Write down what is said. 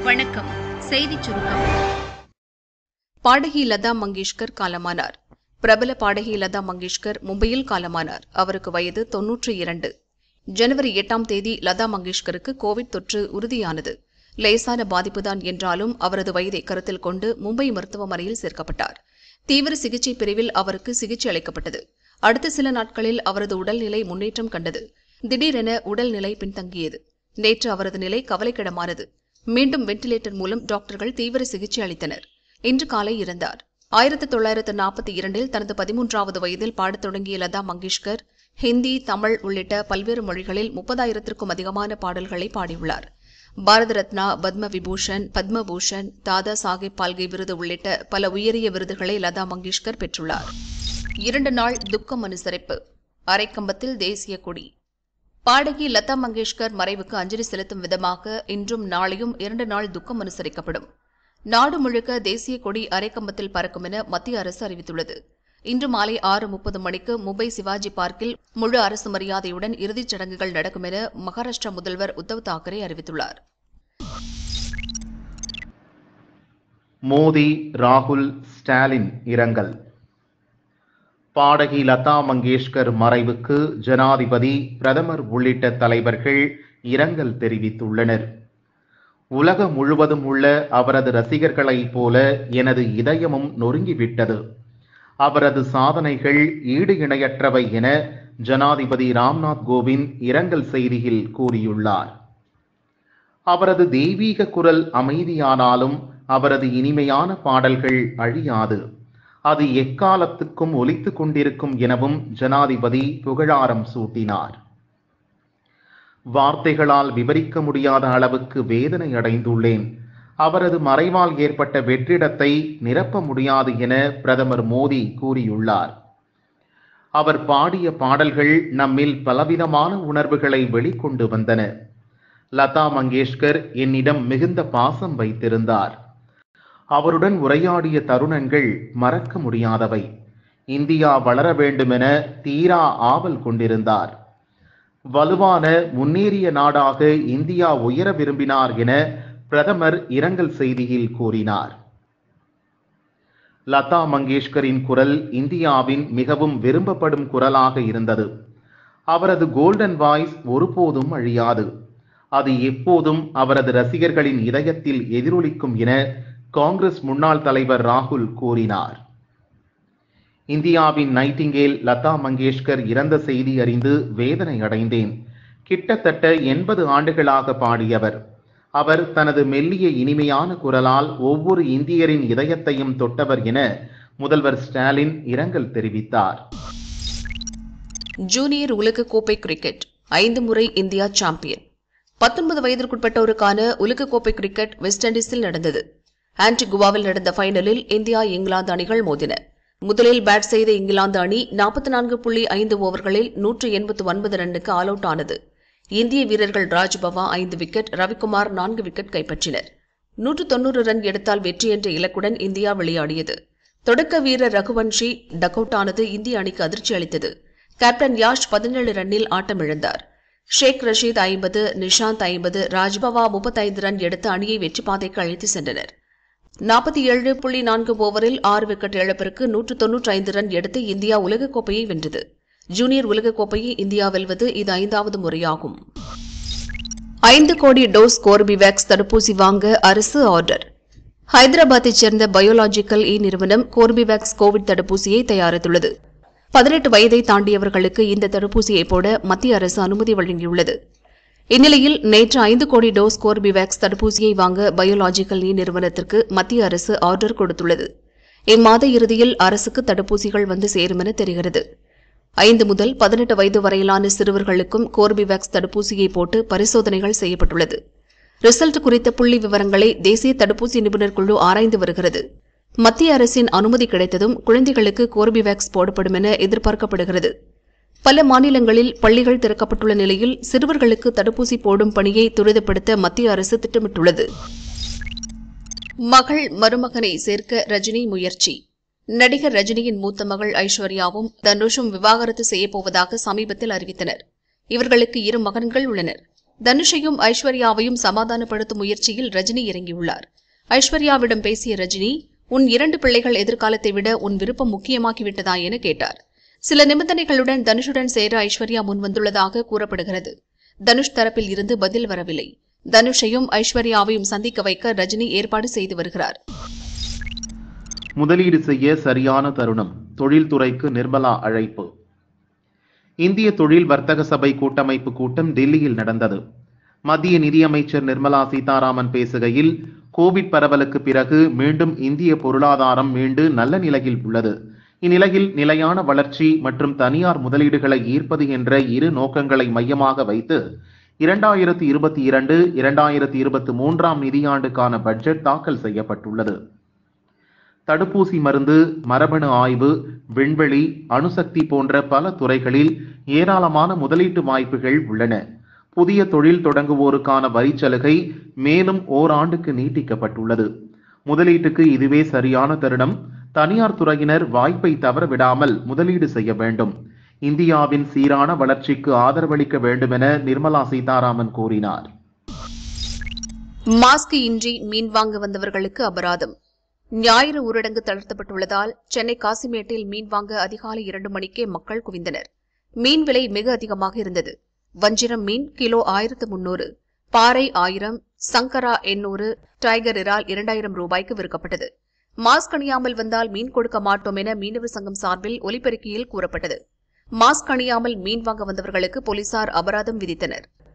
வணக்கம் செய்திச் சுருக்கம் பாடகி லதா மங்கேஷ்கர் காலமானார் பிரபல பாடகி லதா மங்கேஷ்கர் மும்பையில் காலமானார் அவருக்கு வயது தொன்னூற்றி இரண்டு ஜனவரி எட்டாம் தேதி லதா மங்கேஷ்கருக்கு கோவிட் தொற்று உறுதியானது லேசான பாதிப்புதான் என்றாலும் அவரது வயதை கருத்தில் கொண்டு மும்பை மருத்துவமனையில் சேர்க்கப்பட்டார் தீவிர சிகிச்சை பிரிவில் அவருக்கு சிகிச்சை அளிக்கப்பட்டது அடுத்த சில நாட்களில் அவரது உடல்நிலை முன்னேற்றம் கண்டது திடீரென உடல்நிலை பின்தங்கியது நேற்று அவரது நிலை கவலைக்கிடமானது மீண்டும் வெண்டிலேட்டர் மூலம் டாக்டர்கள் தீவிர சிகிச்சை அளித்தனர் இன்று காலை இறந்தார் ஆயிரத்து தொள்ளாயிரத்து நாற்பத்தி இரண்டில் தனது பதிமூன்றாவது வயதில் பாடத் தொடங்கிய லதா மங்கேஷ்கர் ஹிந்தி தமிழ் உள்ளிட்ட பல்வேறு மொழிகளில் முப்பதாயிரத்திற்கும் அதிகமான பாடல்களை பாடியுள்ளார் பாரத ரத்னா பத்ம விபூஷன் பத்மபூஷன் தாதா சாஹேப் பால்கே விருது உள்ளிட்ட பல உயரிய விருதுகளை லதா மங்கேஷ்கர் பெற்றுள்ளார் இரண்டு நாள் துக்கம் அனுசரிப்பு அரைக்கம்பத்தில் தேசிய கொடி பாடகி லதா மங்கேஷ்கர் மறைவுக்கு அஞ்சலி செலுத்தும் விதமாக இன்றும் நாளையும் இரண்டு நாள் துக்கம் அனுசரிக்கப்படும் நாடு முழுக்க தேசிய கொடி அரைக்கம்பத்தில் பறக்கும் என மத்திய அரசு அறிவித்துள்ளது இன்று மாலை ஆறு முப்பது மணிக்கு மும்பை சிவாஜி பார்க்கில் முழு அரசு மரியாதையுடன் இறுதிச் சடங்குகள் நடக்கும் என மகாராஷ்டிரா முதல்வர் உத்தவ் தாக்கரே அறிவித்துள்ளார் மோடி ராகுல் ஸ்டாலின் இரங்கல் பாடகி லதா மங்கேஷ்கர் மறைவுக்கு ஜனாதிபதி பிரதமர் உள்ளிட்ட தலைவர்கள் இரங்கல் தெரிவித்துள்ளனர் உலகம் முழுவதும் உள்ள அவரது ரசிகர்களைப் போல எனது இதயமும் நொறுங்கிவிட்டது அவரது சாதனைகள் ஈடு இணையற்றவை என ஜனாதிபதி ராம்நாத் கோவிந்த் இரங்கல் செய்தியில் கூறியுள்ளார் அவரது தெய்வீக குரல் அமைதியானாலும் அவரது இனிமையான பாடல்கள் அழியாது அது எக்காலத்துக்கும் ஒலித்துக் கொண்டிருக்கும் எனவும் ஜனாதிபதி புகழாரம் சூட்டினார் வார்த்தைகளால் விவரிக்க முடியாத அளவுக்கு வேதனை அடைந்துள்ளேன் அவரது மறைவால் ஏற்பட்ட வெற்றிடத்தை நிரப்ப முடியாது என பிரதமர் மோடி கூறியுள்ளார் அவர் பாடிய பாடல்கள் நம்மில் பலவிதமான உணர்வுகளை வெளிக்கொண்டு வந்தன லதா மங்கேஷ்கர் என்னிடம் மிகுந்த பாசம் வைத்திருந்தார் அவருடன் உரையாடிய தருணங்கள் மறக்க முடியாதவை இந்தியா வளர வேண்டுமென தீரா ஆவல் கொண்டிருந்தார் வலுவான முன்னேறிய நாடாக இந்தியா உயர விரும்பினார் என பிரதமர் இரங்கல் செய்தியில் கூறினார் லதா மங்கேஷ்கரின் குரல் இந்தியாவின் மிகவும் விரும்பப்படும் குரலாக இருந்தது அவரது கோல்டன் வாய்ஸ் ஒருபோதும் அழியாது அது எப்போதும் அவரது ரசிகர்களின் இதயத்தில் எதிரொலிக்கும் என காங்கிரஸ் முன்னாள் தலைவர் ராகுல் கூறினார் இந்தியாவின் நைட்டிங்கேல் லதா மங்கேஷ்கர் இறந்த செய்தி அறிந்து வேதனை அடைந்தேன் கிட்டத்தட்ட எண்பது ஆண்டுகளாக பாடியவர் அவர் தனது மெல்லிய இனிமையான குரலால் ஒவ்வொரு இந்தியரின் இதயத்தையும் தொட்டவர் என முதல்வர் ஸ்டாலின் இரங்கல் தெரிவித்தார் ஜூனியர் உலகக்கோப்பை கிரிக்கெட் ஐந்து முறை இந்தியா சாம்பியன் பத்தொன்பது வயதிற்குட்பட்டோருக்கான உலகக்கோப்பை கிரிக்கெட் வெஸ்ட் இண்டீஸில் நடந்தது ஆன்டிகுவாவில் நடந்த ஃபைனலில் இந்தியா இங்கிலாந்து அணிகள் மோதின முதலில் பேட் செய்த இங்கிலாந்து அணி நாற்பத்தி நான்கு புள்ளி ஐந்து ஓவர்களில் நூற்று எண்பத்து ஒன்பது ரன்னுக்கு ஆல் அவுட் ஆனது இந்திய வீரர்கள் ராஜ்பவா ஐந்து விக்கெட் ரவிக்குமார் நான்கு விக்கெட் கைப்பற்றினர் நூற்று தொன்னூறு ரன் எடுத்தால் வெற்றி என்ற இலக்குடன் இந்தியா விளையாடியது தொடக்க வீரர் ரகுவன்ஷி டக் அவுட் ஆனது இந்திய அணிக்கு அதிர்ச்சி அளித்தது கேப்டன் யாஷ் பதினேழு ரன்னில் ஆட்டமிழந்தார் ஷேக் ரஷீத் ஐம்பது நிஷாந்த் ஐம்பது ராஜ்பவா முப்பத்தைந்து ரன் எடுத்து அணியை வெற்றி பாதைக்கு அழைத்து சென்றனர் நாற்பத்தி ஏழு புள்ளி நான்கு ஓவரில் ஆறு விக்கெட் இழப்பிற்கு நூற்று தொன்னூற்றி ஐந்து ரன் எடுத்து இந்தியா உலகக்கோப்பையை வென்றது ஜூனியர் உலகக்கோப்பையை இந்தியா வெல்வது இது ஐந்தாவது முறையாகும் ஐந்து கோடி டோஸ் கோர்பிவேக்ஸ் தடுப்பூசி வாங்க அரசு ஆர்டர் ஹைதராபாத்தைச் சேர்ந்த பயோலாஜிக்கல் இ நிறுவனம் கோர்பிவேக்ஸ் கோவிட் தடுப்பூசியை தயாரித்துள்ளது பதினெட்டு வயதை தாண்டியவர்களுக்கு இந்த தடுப்பூசியை போட மத்திய அரசு அனுமதி வழங்கியுள்ளது இந்நிலையில் நேற்று ஐந்து கோடி டோஸ் கோர்பிவேக்ஸ் தடுப்பூசியை வாங்க பயோலாஜிக்கல் இ நிறுவனத்திற்கு மத்திய அரசு ஆர்டர் கொடுத்துள்ளது இம்மாத இறுதியில் அரசுக்கு தடுப்பூசிகள் வந்து சேரும் என தெரிகிறது ஐந்து முதல் பதினெட்டு வயது வரையிலான சிறுவர்களுக்கும் கோர்பிவேக்ஸ் தடுப்பூசியை போட்டு பரிசோதனைகள் செய்யப்பட்டுள்ளது ரிசல்ட் குறித்த புள்ளி விவரங்களை தேசிய தடுப்பூசி நிபுணர் குழு ஆராய்ந்து வருகிறது மத்திய அரசின் அனுமதி கிடைத்ததும் குழந்தைகளுக்கு கோர்பிவேக்ஸ் போடப்படும் என எதிர்பார்க்கப்படுகிறது பல மாநிலங்களில் பள்ளிகள் திறக்கப்பட்டுள்ள நிலையில் சிறுவர்களுக்கு தடுப்பூசி போடும் பணியை துரிதப்படுத்த மத்திய அரசு திட்டமிட்டுள்ளது மகள் மருமகனை சேர்க்க ரஜினி முயற்சி நடிகர் ரஜினியின் மூத்த மகள் ஐஸ்வர்யாவும் தனுஷும் விவாகரத்து செய்யப்போவதாக சமீபத்தில் அறிவித்தனர் இவர்களுக்கு இரு மகன்கள் உள்ளனர் தனுஷையும் ஐஸ்வர்யாவையும் சமாதானப்படுத்தும் முயற்சியில் ரஜினி இறங்கியுள்ளார் ஐஸ்வர்யாவிடம் பேசிய ரஜினி உன் இரண்டு பிள்ளைகள் எதிர்காலத்தை விட உன் விருப்பம் முக்கியமாகிவிட்டதா என கேட்டார் சில நிபந்தனைகளுடன் தனுஷுடன் சேர ஐஸ்வர்யா முன்வந்துள்ளதாக கூறப்படுகிறது தனுஷ் தரப்பில் இருந்து பதில் வரவில்லை தனுஷையும் ஐஸ்வர்யாவையும் சந்திக்க வைக்க ரஜினி ஏற்பாடு செய்து வருகிறார் முதலீடு செய்ய சரியான தருணம் தொழில்துறைக்கு நிர்மலா அழைப்பு இந்திய தொழில் வர்த்தக சபை கூட்டமைப்பு கூட்டம் டெல்லியில் நடந்தது மத்திய நிதியமைச்சர் நிர்மலா சீதாராமன் பேசுகையில் கோவிட் பரவலுக்கு பிறகு மீண்டும் இந்திய பொருளாதாரம் மீண்டு நல்ல நிலையில் உள்ளது இந்நிலையில் நிலையான வளர்ச்சி மற்றும் தனியார் முதலீடுகளை ஈர்ப்பது என்ற இரு நோக்கங்களை மையமாக வைத்து இரண்டாயிரத்தி இருபத்தி இரண்டு இரண்டாயிரத்தி இருபத்தி மூன்றாம் நிதியாண்டுக்கான பட்ஜெட் தாக்கல் செய்யப்பட்டுள்ளது தடுப்பூசி மருந்து மரபணு ஆய்வு விண்வெளி அணுசக்தி போன்ற பல துறைகளில் ஏராளமான முதலீட்டு வாய்ப்புகள் உள்ளன புதிய தொழில் தொடங்குவோருக்கான வரிச்சலுகை மேலும் ஓராண்டுக்கு நீட்டிக்கப்பட்டுள்ளது முதலீட்டுக்கு இதுவே சரியான தருணம் தனியார் துறையினர் வாய்ப்பை தவறவிடாமல் முதலீடு செய்ய வேண்டும் இந்தியாவின் சீரான வளர்ச்சிக்கு ஆதரவளிக்க வேண்டும் என நிர்மலா சீதாராமன் கூறினார் மாஸ்க் இன்றி மீன் வாங்க வந்தவர்களுக்கு அபராதம் ஞாயிறு ஊரடங்கு தளர்த்தப்பட்டுள்ளதால் சென்னை காசிமேட்டில் மீன் வாங்க அதிகாலை இரண்டு மணிக்கே மக்கள் குவிந்தனர் மீன் விலை மிக அதிகமாக இருந்தது வஞ்சிரம் மீன் கிலோ ஆயிரத்து முன்னூறு பாறை ஆயிரம் சங்கரா எண்ணூறு டைகர் இறால் இரண்டாயிரம் ரூபாய்க்கு விற்கப்பட்டது மாஸ்க் அணியாமல் வந்தால் மீன் கொடுக்க மாட்டோம் என மீனவர் சங்கம் சார்பில் ஒலிபெருக்கியில் கூறப்பட்டது மாஸ்க் அணியாமல் மீன் வாங்க வந்தவர்களுக்கு போலீசார் அபராதம் விதித்தனர்